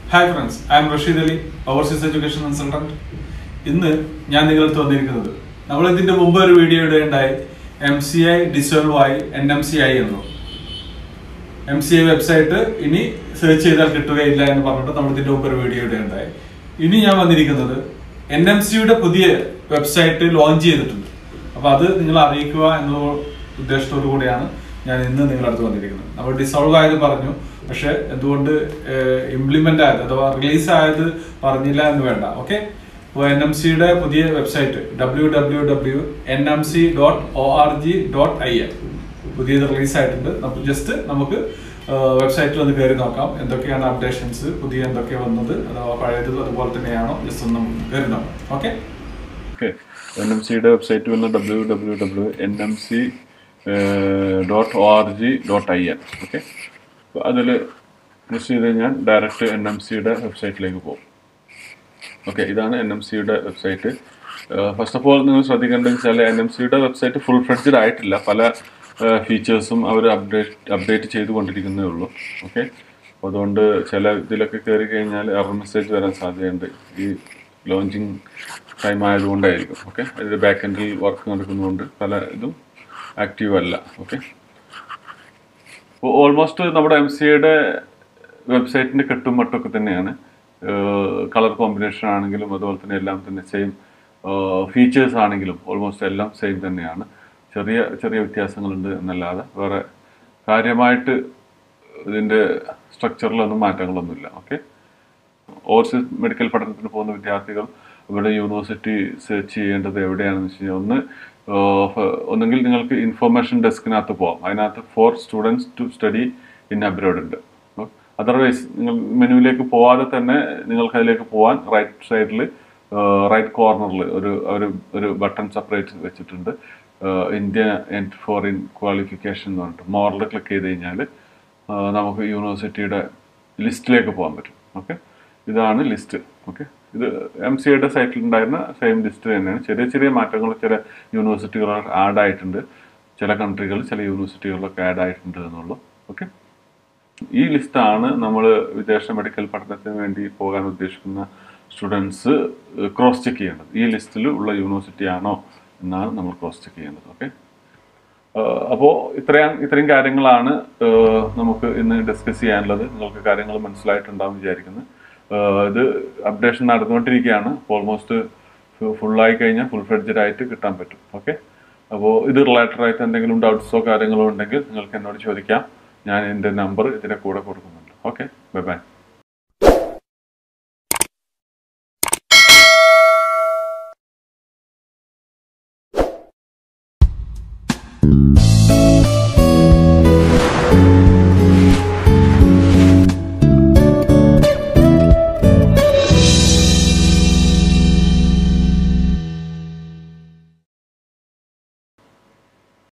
hi friends I'm Rasheed Ali overseas education consultant ഇന്ന് ഞാൻ നിങ്ങളടുത്ത് വന്നിരിക്കുന്നത് നമ്മൾ ഇതിന്റെ മുമ്പ് ഒരു വീഡിയോ ഇടുകയുണ്ടായി എം സി ഐ ഡിസോൾവ് ആയി എൻ എം സി ഐ എന്നു എം സി ഐ വെബ്സൈറ്റ് ഇനി സെർച്ച് ചെയ്താൽ കിട്ടുകയില്ല എന്ന് പറഞ്ഞിട്ട് നമ്മൾ ഇതിന്റെ മുമ്പ് ഒരു വീഡിയോ ഇടുകയുണ്ടായി ഇനി ഞാൻ വന്നിരിക്കുന്നത് എൻ എം സിയുടെ പുതിയ വെബ്സൈറ്റ് ലോഞ്ച് ചെയ്തിട്ടുണ്ട് അപ്പൊ അത് നിങ്ങൾ അറിയിക്കുക എന്ന ഉദ്ദേശത്തോടു കൂടിയാണ് ഞാൻ ഇന്ന് നിങ്ങളുടെ അടുത്ത് വന്നിരിക്കുന്നത് നമ്മൾ ഡിസോൾവ് ആയത് പറഞ്ഞു പക്ഷെ എന്തുകൊണ്ട് ഇംപ്ലിമെന്റ് ആയത് അഥവാ റിലീസ് ആയത് പറഞ്ഞില്ല എന്ന് വേണ്ട ഓക്കെ അപ്പോൾ എൻ എം സിയുടെ പുതിയ website W W W N M C dot O R G dot I N പുതിയത് റിലീസ് ആയിട്ടുണ്ട് നമുക്ക് ജസ്റ്റ് നമുക്ക് വെബ്സൈറ്റിൽ ഒന്ന് കയറി നോക്കാം എന്തൊക്കെയാണ് അപ്ഡേഷൻസ് പുതിയ എന്തൊക്കെ വന്നത് അഥവാ പഴയത് അതുപോലെ തന്നെയാണോ ജസ്റ്റ് ഒന്ന് കയറി നോക്കാം ഓക്കെ ഓക്കെ എൻ എം സിയുടെ വെബ്സൈറ്റ് വന്ന് W W W N M C dot O R G dot I N okay അപ്പോൾ അതിൽ പ്രസ് ചെയ്ത് കഴിഞ്ഞാൽ ഡയറക്റ്റ് എൻ എം സിയുടെ വെബ്സൈറ്റിലേക്ക് പോകും ഓക്കെ ഇതാണ് എൻ എം സിയുടെ വെബ്സൈറ്റ് ഫസ്റ്റ് ഓഫ് ഓൾ നിങ്ങൾ ശ്രദ്ധിക്കേണ്ടത് വെച്ചാൽ എൻ എം സിയുടെ വെബ്സൈറ്റ് ഫുൾ ഫ്ലെഡ്ജഡ് ആയിട്ടില്ല പല ഫീച്ചേഴ്സും അവർ അപ്ഡേറ്റ് അപ്ഡേറ്റ് ചെയ്തുകൊണ്ടിരിക്കുന്നേ ഉള്ളൂ ഓക്കെ അപ്പോൾ അതുകൊണ്ട് ചില ഇതിലൊക്കെ കയറി കഴിഞ്ഞാൽ എറർ മെസ്സേജ് വരാൻ സാധ്യതയുണ്ട് ഈ ലോഞ്ചിങ് ടൈം ആയതുകൊണ്ടായിരിക്കും ഓക്കെ അതിൽ ബാക്ക് എൻഡിൽ വർക്ക് നടക്കുന്നതുകൊണ്ട് പല ഇതും ആക്റ്റീവ് അല്ല ഓക്കെ അപ്പോൾ ഓൾമോസ്റ്റ് നമ്മുടെ എം സി യുടെ വെബ്സൈറ്റിൻ്റെ കെട്ടും മട്ടൊക്കെ തന്നെയാണ് കളർ കോമ്പിനേഷൻ ആണെങ്കിലും അതുപോലെ തന്നെ എല്ലാം തന്നെ സെയിം ഫീച്ചേഴ്സ് ആണെങ്കിലും ഓൾമോസ്റ്റ് എല്ലാം സെയിം തന്നെയാണ് ചെറിയ ചെറിയ വ്യത്യാസങ്ങളുണ്ട് എന്നല്ലാതെ വേറെ കാര്യമായിട്ട് ഇതിൻ്റെ സ്ട്രക്ചറിലൊന്നും മാറ്റങ്ങളൊന്നുമില്ല ഓക്കെ ഓവർസീസ് മെഡിക്കൽ പഠനത്തിന് പോകുന്ന വിദ്യാർത്ഥികൾ ഇവിടെ യൂണിവേഴ്സിറ്റി സെർച്ച് ചെയ്യേണ്ടത് എവിടെയാണെന്ന് വെച്ച് കഴിഞ്ഞാൽ ഒന്ന് ഒന്നെങ്കിൽ നിങ്ങൾക്ക് ഇൻഫർമേഷൻ ഡെസ്കിനകത്ത് പോകാം അതിനകത്ത് for students to study in abroad ഉണ്ട് അതർവൈസ് നിങ്ങൾ മെനുവിലേക്ക് പോവാതെ തന്നെ നിങ്ങൾക്ക് അതിലേക്ക് പോകാൻ റൈറ്റ് സൈഡിൽ റൈറ്റ് കോർണറിൽ ഒരു ഒരു ഒരു ബട്ടൺ സെപ്പറേറ്റ് വെച്ചിട്ടുണ്ട് ഇന്ത്യ ആൻഡ് ഫോറിൻ ക്വാളിഫിക്കേഷൻ എന്ന് പറഞ്ഞിട്ട് മോറിൽ ക്ലിക്ക് ചെയ്ത് കഴിഞ്ഞാൽ നമുക്ക് യൂണിവേഴ്സിറ്റിയുടെ ലിസ്റ്റിലേക്ക് പോകാൻ പറ്റും ഓക്കെ ഇതാണ് ലിസ്റ്റ് ഓക്കെ ഇത് എം സി ഐയുടെ സൈറ്റിൽ ഉണ്ടായിരുന്ന സെയിം ലിസ്റ്റ് തന്നെയാണ് ചെറിയ ചെറിയ മാറ്റങ്ങൾ ചില യൂണിവേഴ്സിറ്റികൾ ആഡ് ആയിട്ടുണ്ട് ചില കൺട്രികൾ ചില യൂണിവേഴ്സിറ്റികളിലൊക്കെ ആഡ് ആയിട്ടുണ്ട് എന്നുള്ളൂ ഓക്കെ ഈ ലിസ്റ്റാണ് നമ്മൾ വിദേശ മെഡിക്കൽ പഠനത്തിന് വേണ്ടി പോകാൻ ഉദ്ദേശിക്കുന്ന സ്റ്റുഡൻസ് ക്രോസ് ചെക്ക് ചെയ്യേണ്ടത് ഈ ലിസ്റ്റിൽ ഉള്ള യൂണിവേഴ്സിറ്റി ആണോ എന്നാണ് നമ്മൾ ക്രോസ് ചെക്ക് ചെയ്യേണ്ടത് ഓക്കെ അപ്പോൾ ഇത്രയും ഇത്രയും കാര്യങ്ങളാണ് നമുക്ക് ഇന്ന് ഡിസ്കസ് ചെയ്യാനുള്ളത് നിങ്ങൾക്ക് കാര്യങ്ങൾ മനസ്സിലായിട്ടുണ്ടാവും വിചാരിക്കുന്നു ഇത് അപ്ഡേഷൻ നടന്നുകൊണ്ടിരിക്കുകയാണ് ഓൾമോസ്റ്റ് ഫുള്ളായി കഴിഞ്ഞാൽ ഫുൾ ഫ്ലെഡ്ജഡ് ആയിട്ട് കിട്ടാൻ പറ്റും ഓക്കെ അപ്പോൾ ഇത് റിലേറ്റഡ് ആയിട്ട് എന്തെങ്കിലും ഡൗട്ട്സോ കാര്യങ്ങളോ ഉണ്ടെങ്കിൽ നിങ്ങൾക്ക് എന്നോട് ചോദിക്കാം ഞാൻ എൻ്റെ നമ്പർ ഇതിൻ്റെ കൂടെ കൊടുക്കുന്നുണ്ട് ഓക്കെ ബൈ ബൈ